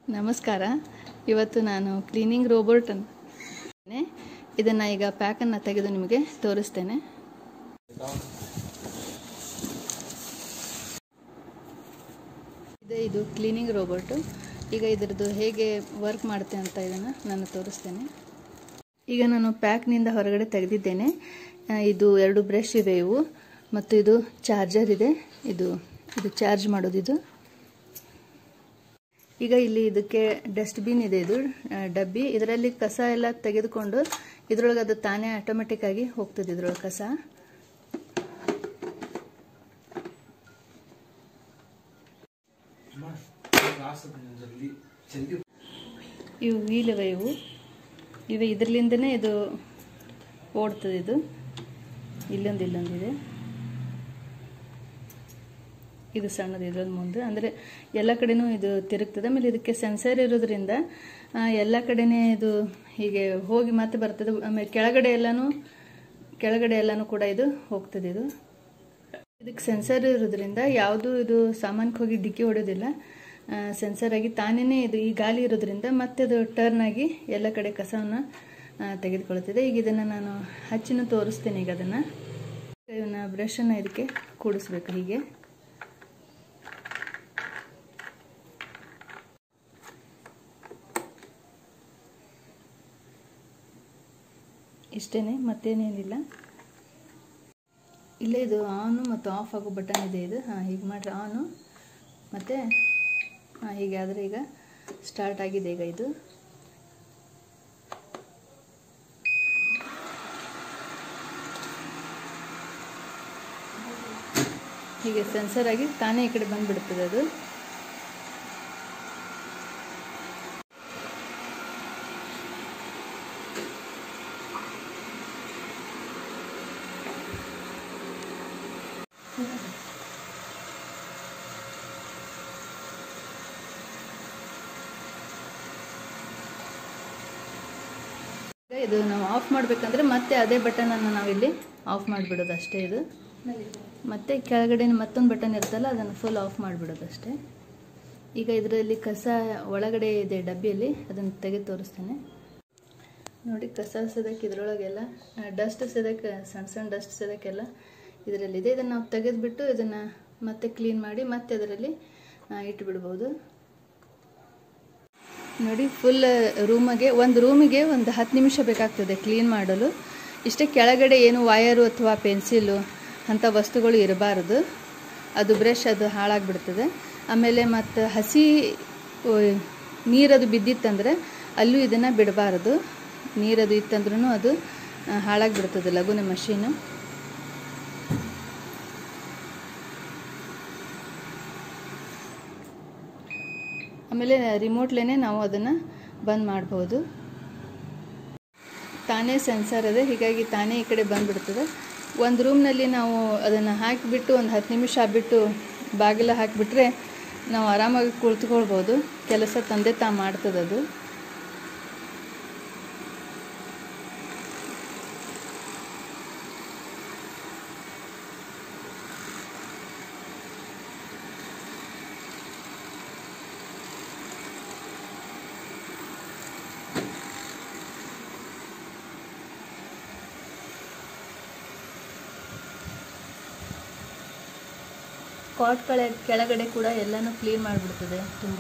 ನಮಸ್ಕಾರ ಇವತ್ತು ನಾನು ಕ್ಲೀನಿಂಗ್ ರೋಬೋಟ್ ಇದನ್ನು ಈಗ ಪ್ಯಾಕನ್ನು ತೆಗೆದು ನಿಮಗೆ ತೋರಿಸ್ತೇನೆ ಇದೆ ಇದು ಕ್ಲೀನಿಂಗ್ ರೋಬೋಟು ಈಗ ಇದರದ್ದು ಹೇಗೆ ವರ್ಕ್ ಮಾಡುತ್ತೆ ಅಂತ ಇದನ್ನು ನಾನು ತೋರಿಸ್ತೇನೆ ಈಗ ನಾನು ಪ್ಯಾಕ್ನಿಂದ ಹೊರಗಡೆ ತೆಗೆದಿದ್ದೇನೆ ಆ, ಇದು ಎರಡು ಬ್ರಷ್ ಇವೆ ಇವು ಮತ್ತು ಇದು ಚಾರ್ಜರ್ ಇದೆ ಇದು ಇದು ಚಾರ್ಜ್ ಮಾಡೋದು ಇದು ಈಗ ಇಲ್ಲಿ ಇದಕ್ಕೆ ಡಸ್ಟ್ಬಿನ್ ಇದೆ ಇದು ಆ, ಡಬ್ಬಿ ಇದರಲ್ಲಿ ಕಸ ಎಲ್ಲ ತೆಗೆದುಕೊಂಡು ಇದರೊಳಗೆ ಅದು ತಾನೇ ಆಟೋಮೆಟಿಕ್ ಆಗಿ ಹೋಗ್ತದೆ ಇದ್ರೊಳಗೆ ಕಸ ಜಲ್ದಿ ಜಲ್ದಿ ಇವು ವೀಲ್ ಇವೆ ಇವು ಇವೆ ಇದರಲಿಂದನೇ ಇದು ಓಡ್ತದೆ ಇದು ಇಲ್ಲೊಂದು ಇಲ್ಲೊಂದಿದೆ ಇದು ಸಣ್ಣದು ಇದೊಂದು ಮುಂದೆ ಅಂದರೆ ಎಲ್ಲ ಕಡೆನೂ ಇದು ತಿರುಗ್ತದೆ ಆಮೇಲೆ ಇದಕ್ಕೆ ಸೆನ್ಸರ್ ಇರೋದ್ರಿಂದ ಆ, ಎಲ್ಲ ಕಡೆನೇ ಇದು ಹೀಗೆ ಹೋಗಿ ಮತ್ತೆ ಬರ್ತದೆ ಆಮೇಲೆ ಕೆಳಗಡೆ ಎಲ್ಲನೂ ಕೆಳಗಡೆ ಎಲ್ಲನೂ ಕೂಡ ಇದು ಹೋಗ್ತದೆ ಇದು ಇದಕ್ಕೆ ಸೆನ್ಸರ್ ಇರೋದ್ರಿಂದ ಯಾವುದು ಇದು ಸಾಮಾನ್ಯಕ್ಕೆ ಹೋಗಿ ಡಿಕ್ಕಿ ಹೊಡೋದಿಲ್ಲ ಸೆನ್ಸರ್ ಆಗಿ ತಾನೇ ಇದು ಈ ಗಾಳಿ ಇರೋದ್ರಿಂದ ಮತ್ತೆ ಅದು ಟರ್ನ್ ಆಗಿ ಎಲ್ಲ ಕಡೆ ಕಸವನ್ನು ತೆಗೆದುಕೊಳ್ತಿದೆ ಈಗ ಇದನ್ನು ನಾನು ಹಚ್ಚಿನೂ ತೋರಿಸ್ತೇನೆ ಈಗ ಅದನ್ನು ಇವನ್ನ ಬ್ರಷನ್ನು ಇದಕ್ಕೆ ಕೂಡಿಸ್ಬೇಕು ಹೀಗೆ ಇಷ್ಟೇನೆ ಮತ್ತೇನೇನಿಲ್ಲ ಇಲ್ಲೇ ಇದು ಆನು ಮತ್ತು ಆಫ್ ಆಗೋ ಬಟನ್ ಇದೆ ಇದು ಹಾಂ ಹೀಗೆ ಮಾಡ್ರೆ ಆನು ಮತ್ತು ಹಾಂ ಹೀಗೆ ಆದರೆ ಈಗ ಸ್ಟಾರ್ಟ್ ಆಗಿದೆ ಈಗ ಇದು ಹೀಗೆ ಸೆನ್ಸರ್ ಆಗಿ ತಾನೇ ಈ ಕಡೆ ಬಂದುಬಿಡ್ತದೆ ಅದು ಈಗ ಇದು ನಾವು ಆಫ್ ಮಾಡಬೇಕಂದ್ರೆ ಮತ್ತೆ ಅದೇ ಬಟನನ್ನು ನಾವಿಲ್ಲಿ ಆಫ್ ಮಾಡಿಬಿಡೋದು ಅಷ್ಟೇ ಇದು ಮತ್ತೆ ಕೆಳಗಡೆ ಮತ್ತೊಂದು ಬಟನ್ ಇರುತ್ತಲ್ಲ ಅದನ್ನು ಫುಲ್ ಆಫ್ ಮಾಡಿಬಿಡೋದು ಅಷ್ಟೇ ಈಗ ಇದರಲ್ಲಿ ಕಸ ಒಳಗಡೆ ಇದೆ ಡಬ್ಬಿಯಲ್ಲಿ ಅದನ್ನು ತೆಗೆದು ತೋರಿಸ್ತೇನೆ ನೋಡಿ ಕಸ ಸದಕ್ಕೆ ಇದರೊಳಗೆಲ್ಲ ಡಸ್ಟ್ ಸದಕ್ಕೆ ಸಣ್ಣ ಸಣ್ಣ ಡಸ್ಟ್ ಸದಕ್ಕೆಲ್ಲ ಇದರಲ್ಲಿದೆ ಇದನ್ನು ನಾವು ತೆಗೆದುಬಿಟ್ಟು ಇದನ್ನು ಮತ್ತೆ ಕ್ಲೀನ್ ಮಾಡಿ ಮತ್ತೆ ಅದರಲ್ಲಿ ಇಟ್ಟುಬಿಡ್ಬೋದು ನೋಡಿ ಫುಲ್ ರೂಮಿಗೆ ಒಂದು ರೂಮಿಗೆ ಒಂದು ಹತ್ತು ನಿಮಿಷ ಬೇಕಾಗ್ತದೆ ಕ್ಲೀನ್ ಮಾಡಲು ಇಷ್ಟೇ ಕೆಳಗಡೆ ಏನು ವಯರು ಅಥವಾ ಪೆನ್ಸಿಲು ಅಂಥ ವಸ್ತುಗಳು ಇರಬಾರ್ದು ಅದು ಬ್ರಷ್ ಅದು ಹಾಳಾಗಿಬಿಡ್ತದೆ ಆಮೇಲೆ ಮತ್ತು ಹಸಿ ಓ, ನೀರದು ಬಿದ್ದಿತ್ತಂದರೆ ಅಲ್ಲೂ ಇದನ್ನು ಬಿಡಬಾರ್ದು ನೀರದು ಇತ್ತಂದ್ರೂ ಅದು ಆ, ಹಾಳಾಗಿಬಿಡ್ತದೆ ಲಘುನ ಮಷೀನು ಆಮೇಲೆ ರಿಮೋಟ್ಲೇ ನಾವು ಅದನ್ನು ಬಂದ್ ಮಾಡ್ಬೋದು ತಾನೇ ಸೆನ್ಸರ್ ಇದೆ ಹೀಗಾಗಿ ತಾನೇ ಈ ಕಡೆ ಬಂದುಬಿಡ್ತದೆ ಒಂದು ರೂಮ್ನಲ್ಲಿ ನಾವು ಅದನ್ನು ಹಾಕಿಬಿಟ್ಟು ಒಂದು ಹತ್ತು ನಿಮಿಷ ಬಿಟ್ಟು ಬಾಗಿಲ ಹಾಕಿಬಿಟ್ರೆ ನಾವು ಆರಾಮಾಗಿ ಕುಳಿತುಕೊಳ್ಬೋದು ಕೆಲಸ ತಂದೆ ತಾ ಮಾಡ್ತದೆ ಅದು ಕಾಟ್ ಕಳೆ ಕೆಳಗಡೆ ಕೂಡ ಎಲ್ಲನೂ ಕ್ಲೀನ್ ಮಾಡಿಬಿಡ್ತದೆ ತುಂಬಾ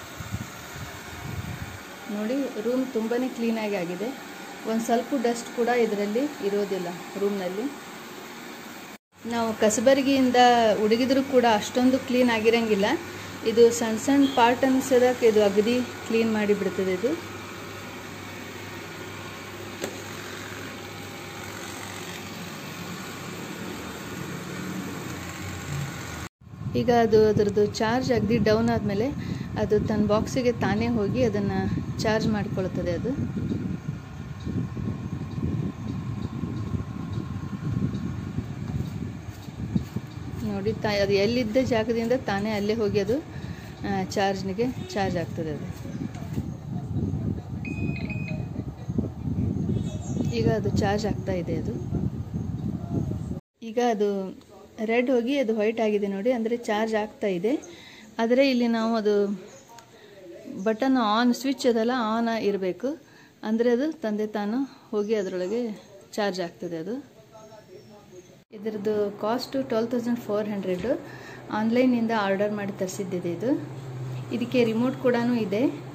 ನೋಡಿ ರೂಮ್ ತುಂಬಾ ಕ್ಲೀನಾಗಿ ಆಗಿದೆ ಒಂದು ಸ್ವಲ್ಪ ಡಸ್ಟ್ ಕೂಡ ಇದರಲ್ಲಿ ಇರೋದಿಲ್ಲ ರೂಮ್ನಲ್ಲಿ ನಾವು ಕಸಬರಗಿಯಿಂದ ಉಡುಗಿದ್ರು ಕೂಡ ಅಷ್ಟೊಂದು ಕ್ಲೀನ್ ಆಗಿರಂಗಿಲ್ಲ ಇದು ಸಣ್ಣ ಸಣ್ಣ ಪಾರ್ಟ್ ಅನ್ಸೋದಕ್ಕೆ ಇದು ಅಗದಿ ಕ್ಲೀನ್ ಮಾಡಿ ಬಿಡ್ತದೆ ಇದು ಈಗ ಅದು ಅದರದ್ದು ಚಾರ್ಜ್ ಅಗದಿ ಡೌನ್ ಆದಮೇಲೆ ಅದು ತನ್ನ ಬಾಕ್ಸಿಗೆ ತಾನೇ ಹೋಗಿ ಅದನ್ನು ಚಾರ್ಜ್ ಮಾಡಿಕೊಳ್ತದೆ ಅದು ನೋಡಿ ತಾ ಅದು ಎಲ್ಲಿದ್ದ ಜಾಗದಿಂದ ತಾನೇ ಅಲ್ಲೇ ಹೋಗಿ ಅದು ಚಾರ್ಜ್ನಿಗೆ ಚಾರ್ಜ್ ಆಗ್ತದೆ ಅದು ಈಗ ಅದು ಚಾರ್ಜ್ ಆಗ್ತಾ ಇದೆ ಅದು ಈಗ ಅದು ರೆಡ್ ಹೋಗಿ ಅದು ವೈಟ್ ಆಗಿದೆ ನೋಡಿ ಅಂದರೆ ಚಾರ್ಜ್ ಆಗ್ತಾ ಇದೆ ಆದರೆ ಇಲ್ಲಿ ನಾವು ಅದು ಬಟನ್ ಆನ್ ಸ್ವಿಚ್ ಅದಲ್ಲ ಆನ್ ಇರಬೇಕು ಅಂದರೆ ಅದು ತಂದೆ ತಾನು ಹೋಗಿ ಅದರೊಳಗೆ ಚಾರ್ಜ್ ಆಗ್ತದೆ ಅದು ಇದರದ್ದು cost twelve thousand four hundred ಆನ್ಲೈನಿಂದ ಆರ್ಡರ್ ಮಾಡಿ ತರಿಸಿದ್ದಿದೆ ಇದು ಇದಕ್ಕೆ ರಿಮೋಟ್ ಕೂಡ ಇದೆ